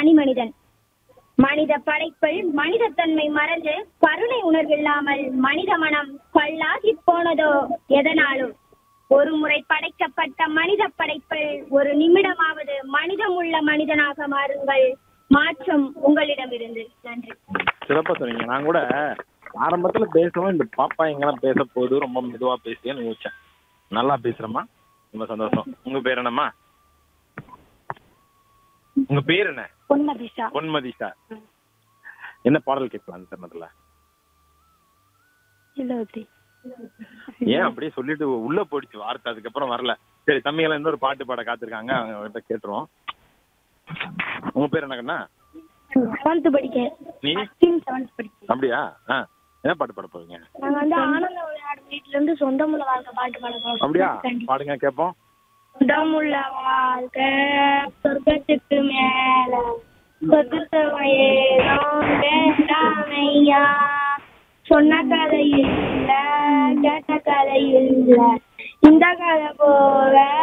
தனி மனிதன் மனித படைப்பில் மனிதத்தன்மை மறந்து கருணை உணர்வில்லாமல் மனித மனம் கல்லாகி போனதோ எதனாலும் ஒரு முறை படைக்கப்பட்ட மனித படைப்பில் ஒரு நிமிடமாவது மனிதமுள்ள மனிதனாக மாறுங்கள் மாற்றம் உங்களிடமிருந்து நன்றி சிறப்பா சொன்னீங்க நான் கூட ஆரம்பத்துல பேசவும் இந்த பாப்பா எங்கெல்லாம் பேச போகுது ரொம்ப மெதுவா பேசியேன்னு யோசிச்சேன் நல்லா பேசுறேம்மா ரொம்ப சந்தோஷம் உங்க பேர் என்னம்மா உங்க பேர் என்ன பொன்மதிஷா பொன்மதி சார் என்ன பாடல் கேட்கலாம் அந்த தருணத்துல ஏன் அப்படியே சொல்லிட்டு உள்ள போயிடுச்சு வார்த்தை அதுக்கப்புறம் வரல சரி தம்பிகளை இன்னொரு பாட்டு பாட காத்திருக்காங்க அவங்க கிட்ட கேட்டுருவோம் உங்க பேர் என்ன கண்ணா செவன்த் படிக்க நீ செவன்த் படிக்க அப்படியா ஆ என்ன பாட்டு பாட போறீங்க நாங்க வந்து ஆனந்த விளையாடு வீட்டுல இருந்து சொந்தமுள்ள வாழ்க்கை பாட்டு பாட போறோம் அப்படியா பாடுங்க கேட்போம் சொந்தமுள்ள வாழ்க்கை சொர்க்கத்துக்கு மேல சொர்க்கத்தவையே வேண்டாமையா சொன்ன கதை இல்ல கேட்ட கதை இல்ல இந்த கதை போக